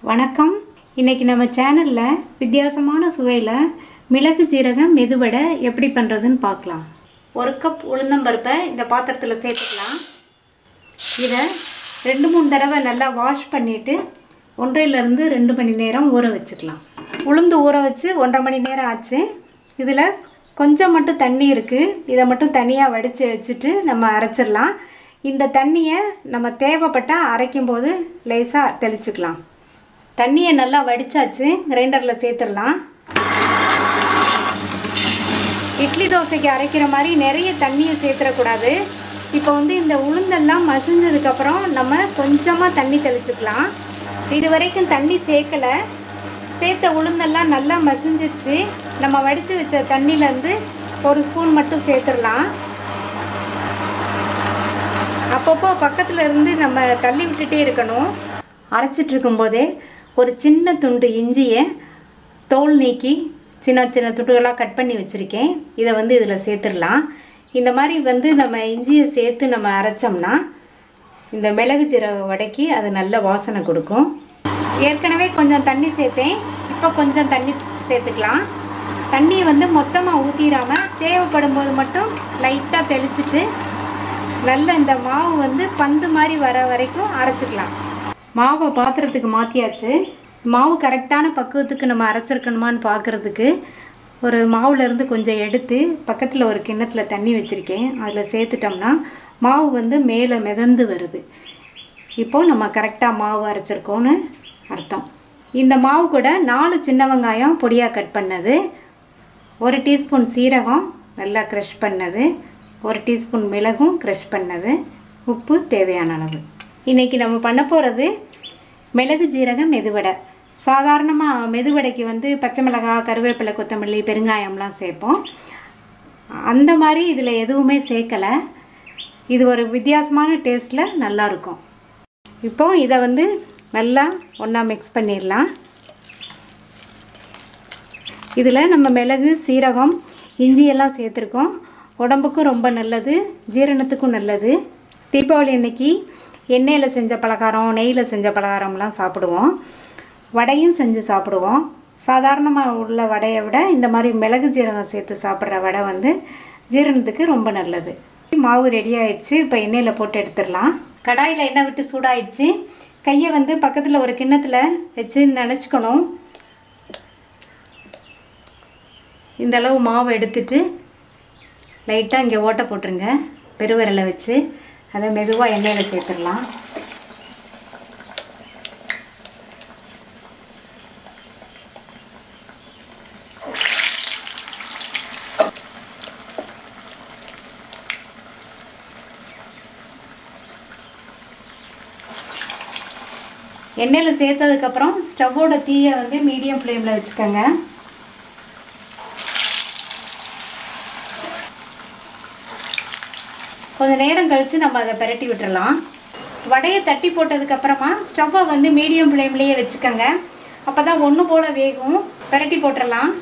வணக்கம் இன்னைக்கு நம்ம சேனலில் வித்தியாசமான சுவையில் மிளகு ஜீரகம் மெதுவடை எப்படி பண்ணுறதுன்னு பார்க்கலாம் ஒரு கப் உளுந்தம்பருப்பை இந்த பாத்திரத்தில் சேர்த்துக்கலாம் இதை ரெண்டு மூணு தடவை நல்லா வாஷ் பண்ணிவிட்டு ஒன்றையிலேருந்து ரெண்டு மணி நேரம் ஊற வச்சுக்கலாம் உளுந்து ஊற வச்சு ஒன்றரை மணி நேரம் ஆச்சு இதில் கொஞ்சம் மட்டும் தண்ணி இருக்குது இதை மட்டும் தனியாக வடித்து வச்சுட்டு நம்ம அரைச்சிடலாம் இந்த தண்ணியை நம்ம தேவைப்பட்டால் அரைக்கும் போது லேசாக தெளிச்சுக்கலாம் தண்ணியை நல்லா வடித்தாச்சு கிரைண்டரில் சேர்த்துடலாம் இட்லி தோசைக்கு அரைக்கிற மாதிரி நிறைய தண்ணியை சேர்த்துடக்கூடாது இப்போ வந்து இந்த உளுந்தெல்லாம் மசிஞ்சதுக்கப்புறம் நம்ம கொஞ்சமாக தண்ணி தெளிச்சுக்கலாம் இது வரைக்கும் தண்ணி சேர்க்கலை சேர்த்த உளுந்தெல்லாம் நல்லா மசிஞ்சிருச்சு நம்ம வடித்து வச்ச தண்ணியிலேருந்து ஒரு ஸ்பூன் மட்டும் சேர்த்துடலாம் அப்பப்போ பக்கத்தில் இருந்து நம்ம தள்ளி விட்டுட்டே இருக்கணும் அரைச்சிட்டு இருக்கும்போதே ஒரு சின்ன துண்டு இஞ்சியை தோல் நீக்கி சின்ன சின்ன துண்டுகளாக கட் பண்ணி வச்சுருக்கேன் இதை வந்து இதில் சேர்த்துடலாம் இந்த மாதிரி வந்து நம்ம இஞ்சியை சேர்த்து நம்ம அரைச்சோம்னா இந்த மிளகு ஜீரக வடைக்கு அது நல்ல வாசனை கொடுக்கும் ஏற்கனவே கொஞ்சம் தண்ணி சேர்த்தேன் இப்போ கொஞ்சம் தண்ணி சேர்த்துக்கலாம் தண்ணியை வந்து மொத்தமாக ஊற்றிடாமல் தேவைப்படும் போது மட்டும் லைட்டாக தெளிச்சிட்டு நல்ல இந்த மாவு வந்து பந்து மாதிரி வர வரைக்கும் அரைச்சிக்கலாம் மாவை பாத்திரத்துக்கு மாற்றியாச்சு மாவு கரெக்டான பக்குவத்துக்கு நம்ம அரைச்சிருக்கணுமான்னு பார்க்குறதுக்கு ஒரு மாவுலேருந்து கொஞ்சம் எடுத்து பக்கத்தில் ஒரு கிண்ணத்தில் தண்ணி வச்சுருக்கேன் அதில் சேர்த்துட்டோம்னா மாவு வந்து மேலே மிதந்து வருது இப்போது நம்ம கரெக்டாக மாவு அரைச்சிருக்கோன்னு அர்த்தம் இந்த மாவு கூட நாலு சின்ன வெங்காயம் பொடியாக கட் பண்ணது ஒரு டீஸ்பூன் சீரகம் நல்லா க்ரஷ் பண்ணது ஒரு டீஸ்பூன் மிளகும் க்ரஷ் பண்ணது உப்பு தேவையான அளவு இன்றைக்கி நம்ம பண்ண போகிறது மிளகு ஜீரகம் மெதுவடை சாதாரணமாக மெதுவடைக்கு வந்து பச்சை மிளகாய் கருவேப்பிலை கொத்தமல்லி பெருங்காயம்லாம் சேர்ப்போம் அந்த மாதிரி இதில் எதுவுமே சேர்க்கலை இது ஒரு வித்தியாசமான டேஸ்ட்டில் நல்லாயிருக்கும் இப்போ இதை வந்து நல்லா ஒன்றா மிக்ஸ் பண்ணிடலாம் இதில் நம்ம மிளகு சீரகம் இஞ்சியெல்லாம் சேர்த்துருக்கோம் உடம்புக்கும் ரொம்ப நல்லது ஜீரணத்துக்கும் நல்லது தீபாவளி அன்னைக்கு எண்ணெயில் செஞ்ச பலகாரம் நெய்யில் செஞ்ச பலகாரம்லாம் சாப்பிடுவோம் வடையும் செஞ்சு சாப்பிடுவோம் சாதாரணமாக உள்ள வடையை விட இந்த மாதிரி மிளகு ஜீரகம் சேர்த்து சாப்பிட்ற வடை வந்து ஜீரணத்துக்கு ரொம்ப நல்லது மாவு ரெடி ஆயிடுச்சு இப்போ எண்ணெயில் போட்டு எடுத்துடலாம் கடாயில் எண்ணெய் விட்டு சூடாயிடுச்சு கையை வந்து பக்கத்தில் ஒரு கிண்ணத்தில் வச்சு நினச்சிக்கணும் இந்த அளவு மாவு எடுத்துட்டு லைட்டாக இங்கே ஓட்டை போட்டுருங்க பெருவிரலை வச்சு அதை மெதுவாக எண்ணெயில் சேர்த்துடலாம் எண்ணெயில் சேர்த்ததுக்கப்புறம் ஸ்டவ்வோட தீயை வந்து மீடியம் ஃப்ளேமில் வச்சுக்கோங்க கொஞ்சம் நேரம் கழித்து நம்ம அதை பிரட்டி விட்டுறலாம் வடையை தட்டி போட்டதுக்கப்புறமா ஸ்டவ்வை வந்து மீடியம் ஃப்ளேம்லேயே வச்சுக்கோங்க அப்போ தான் ஒன்று போல் வேகும் பிரட்டி போட்டுடலாம்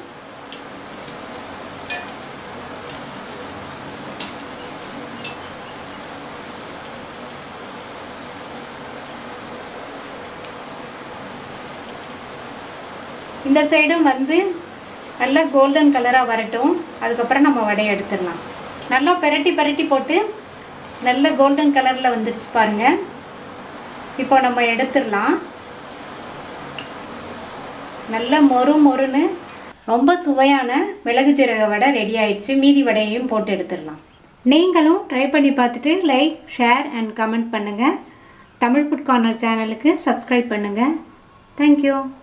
இந்த சைடும் வந்து நல்லா கோல்டன் கலராக வரட்டும் அதுக்கப்புறம் நம்ம வடையை எடுத்துடலாம் நல்லா பெரட்டி பெரட்டி போட்டு நல்ல கோல்டன் கலரில் வந்துருச்சு பாருங்க இப்போ நம்ம எடுத்துடலாம் நல்ல மொறு மொறுன்னு ரொம்ப சுவையான மிளகு ஜீரக வடை ரெடி ஆயிடுச்சு மீதி வடையையும் போட்டு எடுத்துடலாம் நீங்களும் ட்ரை பண்ணி பார்த்துட்டு லைக் ஷேர் அண்ட் கமெண்ட் பண்ணுங்கள் தமிழ் ஃபுட் கார்னர் சேனலுக்கு சப்ஸ்கிரைப் பண்ணுங்கள் தேங்க்யூ